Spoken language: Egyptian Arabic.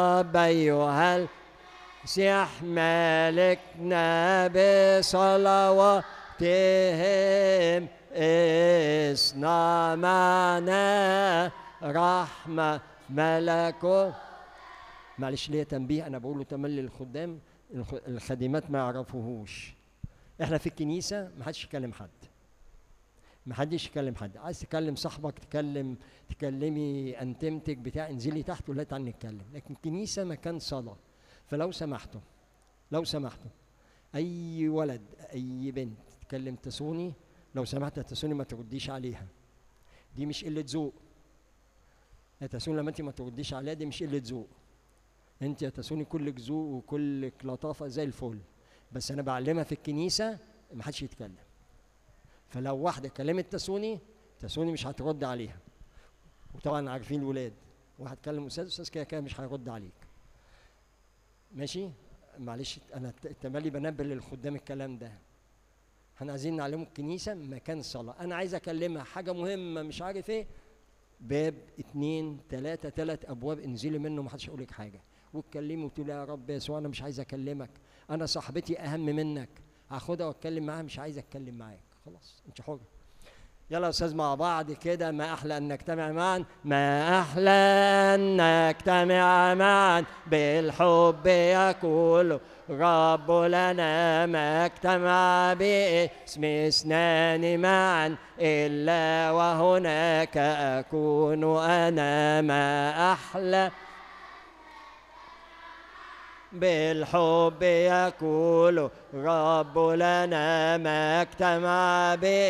الرب أيها المسيح مالكنا بصلواتهم اصنع معنا رحمة ملكه معلش ليه تنبيه انا بقوله تملي للخدام الخ- الخادمات ما يعرفوهوش احنا في الكنيسه ما حدش يكلم حد ما حدش يكلم حد عايز تكلم صاحبك تكلم تكلمي انتمتك بتاع انزلي تحت ولا تعالي نتكلم لكن الكنيسه مكان صلاه فلو سمحتوا لو سمحتوا اي ولد اي بنت تكلم تسوني لو سمحت يا تسوني ما ترديش عليها دي مش قله ذوق يا تسوني لما انت ما ترديش عليها دي مش قله ذوق انت يا تسوني كلك ذوق وكلك لطافه زي الفل بس انا بعلمها في الكنيسه ما حدش يتكلم فلو واحده كلمت تسوني تسوني مش هترد عليها وطبعا عارفين الولاد واحد كلم استاذ استاذ كده كده مش هيرد عليك ماشي معلش انا الت- التملي بنبه للخدام الكلام ده احنا عايزين نعلمه الكنيسه مكان صلاه انا عايز اكلمها حاجه مهمه مش عارف ايه باب اتنين تلاته تلات ابواب انزلي منه محدش يقول لك حاجه واتكلمي وتقولي يا رب يسوع انا مش عايز اكلمك انا صاحبتي اهم منك هاخدها واتكلم معاها مش عايز اتكلم معاك خلاص انت حر يلا يا استاذ مع بعض كده ما احلى ان نجتمع معا ما احلى ان نجتمع معا بالحب يقول رب لنا ما اجتمع باسم اثنان معا الا وهناك اكون انا ما احلى بالحب يقول رب لنا ما اجتمع به